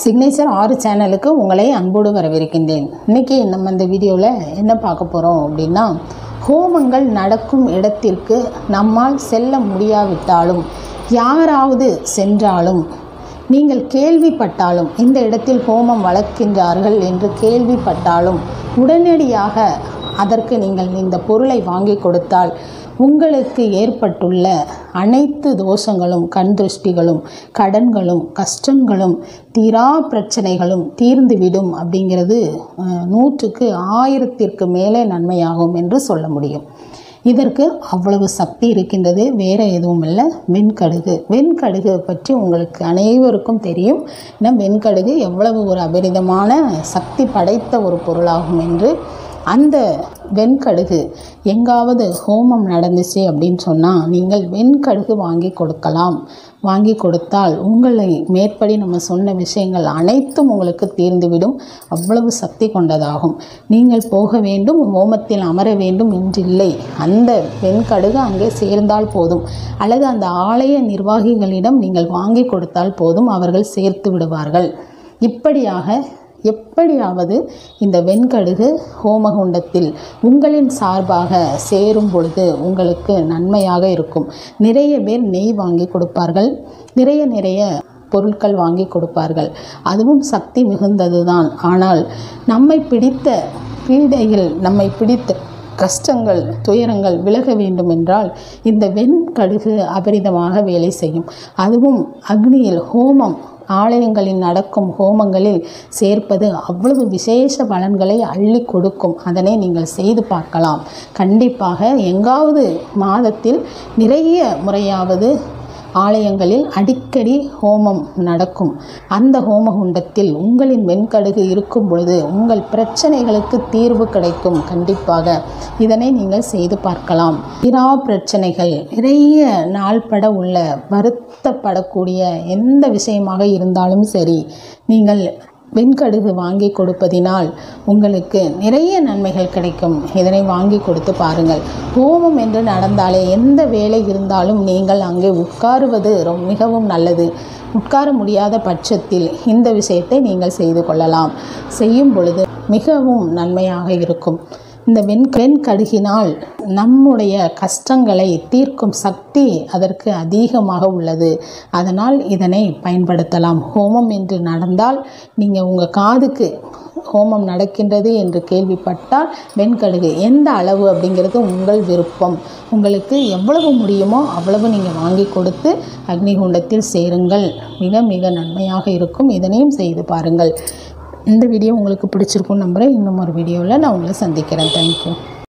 signature ஆறு சேனலுக்கு உங்களை அன்போடு வரவேற்கின்றேன் இன்னைக்கு நம்ம இந்த வீடியோவில் என்ன பார்க்க போகிறோம் அப்படின்னா ஹோமங்கள் நடக்கும் இடத்திற்கு நம்மால் செல்ல முடியாவிட்டாலும் யாராவது சென்றாலும் நீங்கள் கேள்விப்பட்டாலும் இந்த இடத்தில் ஹோமம் வளர்க்கின்றார்கள் என்று கேள்விப்பட்டாலும் உடனடியாக அதற்கு நீங்கள் இந்த பொருளை வாங்கி கொடுத்தால் உங்களுக்கு ஏற்பட்டுள்ள அனைத்து தோஷங்களும் கண் திருஷ்டிகளும் கடன்களும் கஷ்டங்களும் தீரா பிரச்சனைகளும் தீர்ந்துவிடும் அப்படிங்கிறது அஹ், நூற்றுக்கு ஆயிரத்திற்கு மேலே நன்மையாகும் என்று சொல்ல முடியும் இதற்கு அவ்வளவு சக்தி இருக்கின்றது வேற எதுவும் இல்லை வெண்கடுகு வெண்கடுகு பற்றி உங்களுக்கு அனைவருக்கும் தெரியும் ஏன்னா வெண்கடுகு எவ்வளவு ஒரு அபரிதமான சக்தி படைத்த ஒரு பொருளாகும் என்று அந்த வெண்கடுகு எங்காவது ஹோமம் நடந்துச்சு அப்படின்னு சொன்னால் நீங்கள் வெண்கடுகு வாங்கி கொடுக்கலாம் வாங்கி கொடுத்தால் உங்களை மேற்படி நம்ம சொன்ன விஷயங்கள் அனைத்தும் உங்களுக்கு தீர்ந்துவிடும் அவ்வளவு சக்தி கொண்டதாகும் நீங்கள் போக வேண்டும் ஹோமத்தில் அமர வேண்டும் என்றில்லை அந்த வெண்கடுகு அங்கே சேர்ந்தால் போதும் அல்லது அந்த ஆலய நிர்வாகிகளிடம் நீங்கள் வாங்கி கொடுத்தால் போதும் அவர்கள் சேர்த்து விடுவார்கள் இப்படியாக எப்படியாவது இந்த வெண்கடுகு ஹோமகுண்டத்தில் உங்களின் சார்பாக சேரும் பொழுது உங்களுக்கு நன்மையாக இருக்கும் நிறைய பேர் நெய் வாங்கி கொடுப்பார்கள் நிறைய நிறைய பொருட்கள் வாங்கி கொடுப்பார்கள் அதுவும் சக்தி மிகுந்தது தான் ஆனால் நம்மை பிடித்த பீடைகள் நம்மை பிடித்த கஷ்டங்கள் துயரங்கள் விலக வேண்டும் என்றால் இந்த வெண்கடுகு அபரிதமாக வேலை செய்யும் அதுவும் அக்னியில் ஹோமம் ஆலயங்களில் நடக்கும் ஹோமங்களில் சேர்ப்பது அவ்வளவு விசேஷ பலன்களை அள்ளி கொடுக்கும் அதனை நீங்கள் செய்து பார்க்கலாம் கண்டிப்பாக எங்காவது மாதத்தில் நிறைய முறையாவது ஆலயங்களில் அடிக்கடி ஹோமம் நடக்கும் அந்த ஹோமகுண்டத்தில் உங்களின் வெண்கடுகு இருக்கும் பொழுது உங்கள் பிரச்சனைகளுக்கு தீர்வு கிடைக்கும் கண்டிப்பாக இதனை நீங்கள் செய்து பார்க்கலாம் இரா பிரச்சனைகள் நிறைய நாள்பட உள்ள வருத்தப்படக்கூடிய எந்த விஷயமாக இருந்தாலும் சரி நீங்கள் வெண்கடுகு வாங்கி கொடுப்பதினால் உங்களுக்கு நிறைய நன்மைகள் கிடைக்கும் இதனை வாங்கி கொடுத்து பாருங்கள் ஹோமம் என்று நடந்தாலே எந்த வேலை இருந்தாலும் நீங்கள் அங்கே உட்காருவது ரொம்ப மிகவும் நல்லது உட்கார முடியாத பட்சத்தில் இந்த விஷயத்தை நீங்கள் செய்து கொள்ளலாம் செய்யும் பொழுது மிகவும் நன்மையாக இருக்கும் இந்த வெண் வெண்கடுகினால் நம்முடைய கஷ்டங்களை தீர்க்கும் சக்தி அதற்கு அதிகமாக உள்ளது அதனால் இதனை பயன்படுத்தலாம் ஹோமம் என்று நடந்தால் நீங்கள் உங்கள் காதுக்கு ஹோமம் நடக்கின்றது என்று கேள்விப்பட்டால் வெண்கடுகு எந்த அளவு அப்படிங்கிறது உங்கள் விருப்பம் உங்களுக்கு எவ்வளவு முடியுமோ அவ்வளவு நீங்கள் வாங்கி கொடுத்து அக்னிகுண்டத்தில் சேருங்கள் மிக மிக நன்மையாக இருக்கும் இதனையும் செய்து பாருங்கள் இந்த வீடியோ உங்களுக்கு பிடிச்சிருக்கும் நம்புகிறேன் இன்னும் ஒரு வீடியோவில் நான் உங்களை சந்திக்கிறேன் தேங்க்யூ